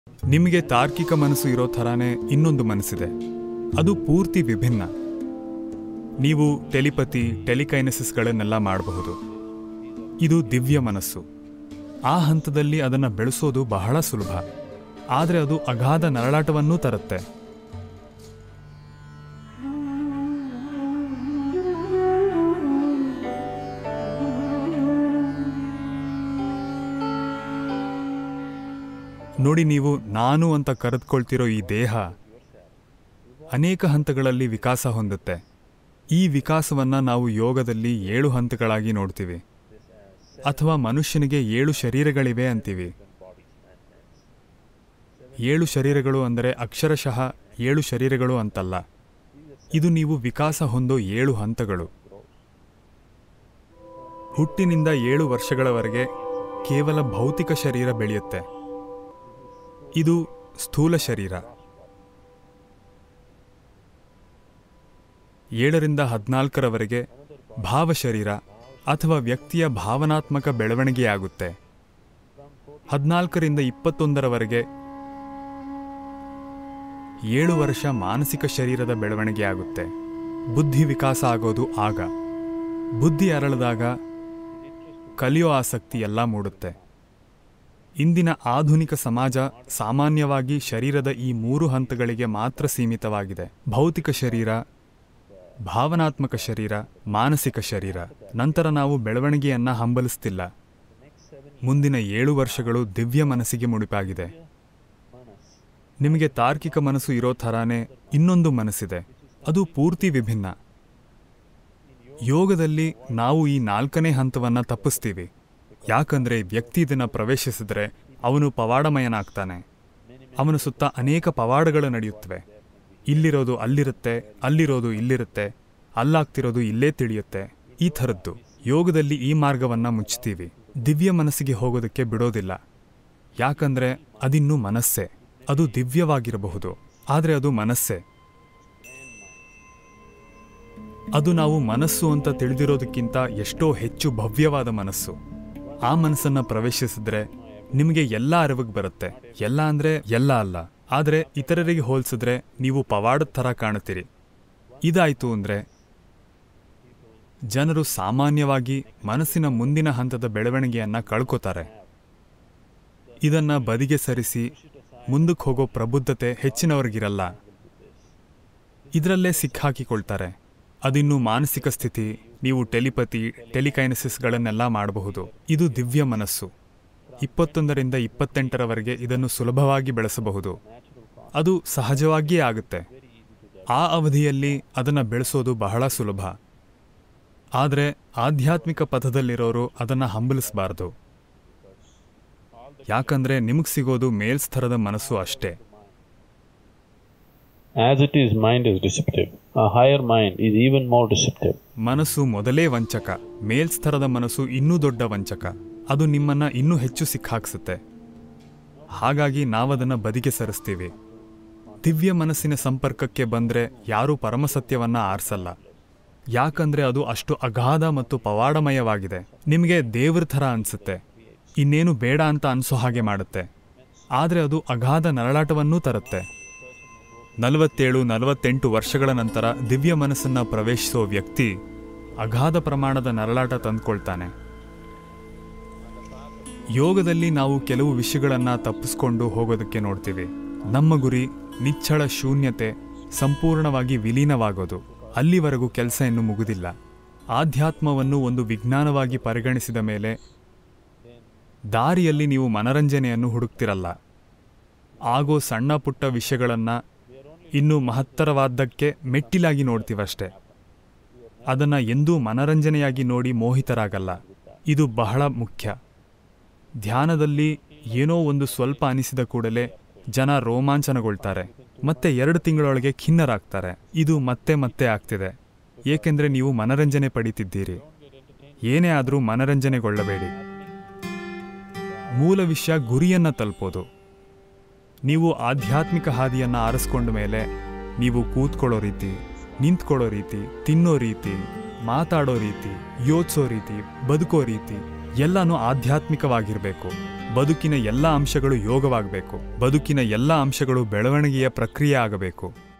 ನಿಮಗೆ ತಾರ್ಕಿಕ ಮನಸ್ಸು ಇರೋ ಥರಾನೇ ಇನ್ನೊಂದು ಮನಸ್ಸಿದೆ ಅದು ಪೂರ್ತಿ ವಿಭಿನ್ನ ನೀವು ಟೆಲಿಪತಿ ಟೆಲಿಕೈನಸಿಸ್ಗಳನ್ನೆಲ್ಲ ಮಾಡಬಹುದು ಇದು ದಿವ್ಯ ಮನಸ್ಸು ಆ ಹಂತದಲ್ಲಿ ಅದನ್ನು ಬೆಳೆಸೋದು ಬಹಳ ಸುಲಭ ಆದರೆ ಅದು ಅಗಾಧ ನರಳಾಟವನ್ನೂ ತರುತ್ತೆ ನೋಡಿ ನೀವು ನಾನು ಅಂತ ಕರೆದುಕೊಳ್ತಿರೋ ಈ ದೇಹ ಅನೇಕ ಹಂತಗಳಲ್ಲಿ ವಿಕಾಸ ಹೊಂದುತ್ತೆ ಈ ವಿಕಾಸವನ್ನ ನಾವು ಯೋಗದಲ್ಲಿ ಏಳು ಹಂತಗಳಾಗಿ ನೋಡ್ತೀವಿ ಅಥವಾ ಮನುಷ್ಯನಿಗೆ ಏಳು ಶರೀರಗಳಿವೆ ಅಂತೀವಿ ಏಳು ಶರೀರಗಳು ಅಂದರೆ ಅಕ್ಷರಶಃ ಏಳು ಶರೀರಗಳು ಅಂತಲ್ಲ ಇದು ನೀವು ವಿಕಾಸ ಹೊಂದೋ ಏಳು ಹಂತಗಳು ಹುಟ್ಟಿನಿಂದ ಏಳು ವರ್ಷಗಳವರೆಗೆ ಕೇವಲ ಭೌತಿಕ ಶರೀರ ಬೆಳೆಯುತ್ತೆ ಇದು ಸ್ಥೂಲ ಶರೀರ ಏಳರಿಂದ ಹದಿನಾಲ್ಕರವರೆಗೆ ಭಾವಶರೀರ ಅಥವಾ ವ್ಯಕ್ತಿಯ ಭಾವನಾತ್ಮಕ ಬೆಳವಣಿಗೆಯಾಗುತ್ತೆ ಹದಿನಾಲ್ಕರಿಂದ ಇಪ್ಪತ್ತೊಂದರವರೆಗೆ ಏಳು ವರ್ಷ ಮಾನಸಿಕ ಶರೀರದ ಬೆಳವಣಿಗೆಯಾಗುತ್ತೆ ಬುದ್ಧಿ ವಿಕಾಸ ಆಗೋದು ಆಗ ಬುದ್ಧಿ ಅರಳದಾಗ ಕಲಿಯೋ ಆಸಕ್ತಿ ಎಲ್ಲ ಮೂಡುತ್ತೆ ಇಂದಿನ ಆಧುನಿಕ ಸಮಾಜ ಸಾಮಾನ್ಯವಾಗಿ ಶರೀರದ ಈ ಮೂರು ಹಂತಗಳಿಗೆ ಮಾತ್ರ ಸೀಮಿತವಾಗಿದೆ ಭೌತಿಕ ಶರೀರ ಭಾವನಾತ್ಮಕ ಶರೀರ ಮಾನಸಿಕ ಶರೀರ ನಂತರ ನಾವು ಬೆಳವಣಿಗೆಯನ್ನ ಹಂಬಲಿಸ್ತಿಲ್ಲ ಮುಂದಿನ ಏಳು ವರ್ಷಗಳು ದಿವ್ಯ ಮನಸ್ಸಿಗೆ ಮುಡಿಪಾಗಿದೆ ನಿಮಗೆ ತಾರ್ಕಿಕ ಮನಸ್ಸು ಇರೋ ಥರಾನೇ ಇನ್ನೊಂದು ಮನಸ್ಸಿದೆ ಅದು ಪೂರ್ತಿ ವಿಭಿನ್ನ ಯೋಗದಲ್ಲಿ ನಾವು ಈ ನಾಲ್ಕನೇ ಹಂತವನ್ನ ತಪ್ಪಿಸ್ತೀವಿ ಯಾಕಂದ್ರೆ ವ್ಯಕ್ತಿ ಇದನ್ನ ಪ್ರವೇಶಿಸಿದ್ರೆ ಅವನು ಪವಾಡಮಯನಾಗ್ತಾನೆ ಅವನ ಸುತ್ತ ಅನೇಕ ಪವಾಡಗಳು ನಡೆಯುತ್ತವೆ ಇಲ್ಲಿರೋದು ಅಲ್ಲಿರುತ್ತೆ ಅಲ್ಲಿರೋದು ಇಲ್ಲಿರುತ್ತೆ ಅಲ್ಲಾಗ್ತಿರೋದು ಇಲ್ಲೇ ತಿಳಿಯುತ್ತೆ ಈ ಥರದ್ದು ಯೋಗದಲ್ಲಿ ಈ ಮಾರ್ಗವನ್ನ ಮುಚ್ತೀವಿ ದಿವ್ಯ ಮನಸ್ಸಿಗೆ ಹೋಗೋದಕ್ಕೆ ಬಿಡೋದಿಲ್ಲ ಯಾಕಂದ್ರೆ ಅದಿನ್ನೂ ಮನಸ್ಸೇ ಅದು ದಿವ್ಯವಾಗಿರಬಹುದು ಆದರೆ ಅದು ಮನಸ್ಸೇ ಅದು ನಾವು ಮನಸ್ಸು ಅಂತ ತಿಳಿದಿರೋದಕ್ಕಿಂತ ಎಷ್ಟೋ ಹೆಚ್ಚು ಭವ್ಯವಾದ ಮನಸ್ಸು ಆ ಮನಸ್ಸನ್ನ ಪ್ರವೇಶಿಸಿದ್ರೆ ನಿಮಗೆ ಎಲ್ಲ ಅರಿವಿಗೆ ಬರುತ್ತೆ ಎಲ್ಲ ಅಂದ್ರೆ ಎಲ್ಲ ಅಲ್ಲ ಆದರೆ ಇತರರಿಗೆ ಹೋಲಿಸಿದ್ರೆ ನೀವು ಪವಾಡದ ಥರ ಕಾಣುತ್ತೀರಿ ಇದಾಯ್ತು ಅಂದ್ರೆ ಜನರು ಸಾಮಾನ್ಯವಾಗಿ ಮನಸ್ಸಿನ ಮುಂದಿನ ಹಂತದ ಬೆಳವಣಿಗೆಯನ್ನ ಕಳ್ಕೋತಾರೆ ಇದನ್ನ ಬದಿಗೆ ಸರಿಸಿ ಮುಂದಕ್ಕೆ ಹೋಗೋ ಪ್ರಬುದ್ಧತೆ ಹೆಚ್ಚಿನವರಿಗಿರಲ್ಲ ಇದರಲ್ಲೇ ಸಿಕ್ಕಾಕಿಕೊಳ್ತಾರೆ ಅದಿನ್ನು ಮಾನಸಿಕ ಸ್ಥಿತಿ ನೀವು ಟೆಲಿಪತಿ ಟೆಲಿಕೈನಸಿಸ್ಗಳನ್ನೆಲ್ಲ ಮಾಡಬಹುದು ಇದು ದಿವ್ಯ ಮನಸ್ಸು ಇಪ್ಪತ್ತೊಂದರಿಂದ ಇಪ್ಪತ್ತೆಂಟರವರೆಗೆ ಇದನ್ನು ಸುಲಭವಾಗಿ ಬೆಳೆಸಬಹುದು ಅದು ಸಹಜವಾಗಿಯೇ ಆಗುತ್ತೆ ಆ ಅವಧಿಯಲ್ಲಿ ಅದನ್ನು ಬೆಳೆಸೋದು ಬಹಳ ಸುಲಭ ಆದರೆ ಆಧ್ಯಾತ್ಮಿಕ ಪಥದಲ್ಲಿರೋರು ಅದನ್ನು ಹಂಬಲಿಸಬಾರ್ದು ಯಾಕಂದ್ರೆ ನಿಮಗೆ ಸಿಗೋದು ಮೇಲ್ಸ್ತರದ ಮನಸ್ಸು ಅಷ್ಟೇ As it is, mind is deceptive. A higher mind is even more deceptive. ಮನಸ್ಸು ಮೊದಲೇ ವಂಚಕ ಮೇಲ್ಸ್ತರದ ಮನಸ್ಸು ಇನ್ನೂ ದೊಡ್ಡ ವಂಚಕ ಅದು ನಿಮ್ಮನ್ನ ಇನ್ನೂ ಹೆಚ್ಚು ಸಿಕ್ಕಾಕ್ಸುತ್ತೆ ಹಾಗಾಗಿ ನಾವದನ್ನ ಬದಿಗೆ ಸರಿಸ್ತೀವಿ ದಿವ್ಯ ಮನಸ್ಸಿನ ಸಂಪರ್ಕಕ್ಕೆ ಬಂದ್ರೆ ಯಾರೂ ಪರಮಸತ್ಯವನ್ನ ಆರಿಸಲ್ಲ ಯಾಕಂದ್ರೆ ಅದು ಅಷ್ಟು ಅಗಾಧ ಮತ್ತು ಪವಾಡಮಯವಾಗಿದೆ ನಿಮಗೆ ದೇವ್ರ ಥರ ಅನ್ಸುತ್ತೆ ಇನ್ನೇನು ಬೇಡ ಅಂತ ಅನ್ಸೋ ಹಾಗೆ ಮಾಡುತ್ತೆ ಆದರೆ ಅದು ಅಗಾಧ ನರಳಾಟವನ್ನೂ ತರುತ್ತೆ ನಲವತ್ತೇಳು ನಲವತ್ತೆಂಟು ವರ್ಷಗಳ ನಂತರ ದಿವ್ಯ ಮನಸ್ಸನ್ನ ಪ್ರವೇಶಿಸೋ ವ್ಯಕ್ತಿ ಅಗಾಧ ಪ್ರಮಾಣದ ನರಳಾಟ ತಂದ್ಕೊಳ್ತಾನೆ ಯೋಗದಲ್ಲಿ ನಾವು ಕೆಲವು ವಿಷಯಗಳನ್ನ ತಪ್ಪಿಸ್ಕೊಂಡು ಹೋಗೋದಕ್ಕೆ ನೋಡ್ತೀವಿ ನಮ್ಮ ಗುರಿ ನಿಚ್ಚಳ ಶೂನ್ಯತೆ ಸಂಪೂರ್ಣವಾಗಿ ವಿಲೀನವಾಗೋದು ಅಲ್ಲಿವರೆಗೂ ಕೆಲಸ ಇನ್ನು ಮುಗುದಿಲ್ಲ ಆಧ್ಯಾತ್ಮವನ್ನು ಒಂದು ವಿಜ್ಞಾನವಾಗಿ ಪರಿಗಣಿಸಿದ ಮೇಲೆ ದಾರಿಯಲ್ಲಿ ನೀವು ಮನರಂಜನೆಯನ್ನು ಹುಡುಕ್ತಿರಲ್ಲ ಆಗೋ ಸಣ್ಣ ಪುಟ್ಟ ವಿಷಯಗಳನ್ನ ಇನ್ನು ಮಹತ್ತರವಾದ್ದಕ್ಕೆ ಮೆಟ್ಟಿಲಾಗಿ ನೋಡ್ತೀವಷ್ಟೆ ಅದನ್ನ ಎಂದೂ ಮನರಂಜನೆಯಾಗಿ ನೋಡಿ ಮೋಹಿತರಾಗಲ್ಲ ಇದು ಬಹಳ ಮುಖ್ಯ ಧ್ಯಾನದಲ್ಲಿ ಏನೋ ಒಂದು ಸ್ವಲ್ಪ ಅನಿಸಿದ ಕೂಡಲೇ ಜನ ರೋಮಾಂಚನಗೊಳ್ತಾರೆ ಮತ್ತೆ ಎರಡು ತಿಂಗಳೊಳಗೆ ಖಿನ್ನರಾಗ್ತಾರೆ ಇದು ಮತ್ತೆ ಮತ್ತೆ ಆಗ್ತಿದೆ ಏಕೆಂದ್ರೆ ನೀವು ಮನರಂಜನೆ ಪಡಿತಿದ್ದೀರಿ ಏನೇ ಆದರೂ ಮನರಂಜನೆಗೊಳ್ಳಬೇಡಿ ಮೂಲ ವಿಷಯ ಗುರಿಯನ್ನ ತಲುಪೋದು ನೀವು ಆಧ್ಯಾತ್ಮಿಕ ಹಾದಿಯನ್ನ ಆರಿಸ್ಕೊಂಡ ಮೇಲೆ ನೀವು ಕೂತ್ಕೊಳ್ಳೋ ರೀತಿ ನಿಂತ್ಕೊಳ್ಳೋ ರೀತಿ ತಿನ್ನೋ ರೀತಿ ಮಾತಾಡೋ ರೀತಿ ಯೋಚಿಸೋ ರೀತಿ ಬದುಕೋ ರೀತಿ ಎಲ್ಲನೂ ಆಧ್ಯಾತ್ಮಿಕವಾಗಿರಬೇಕು ಬದುಕಿನ ಎಲ್ಲ ಅಂಶಗಳು ಯೋಗವಾಗಬೇಕು ಬದುಕಿನ ಎಲ್ಲ ಅಂಶಗಳು ಬೆಳವಣಿಗೆಯ ಪ್ರಕ್ರಿಯೆ ಆಗಬೇಕು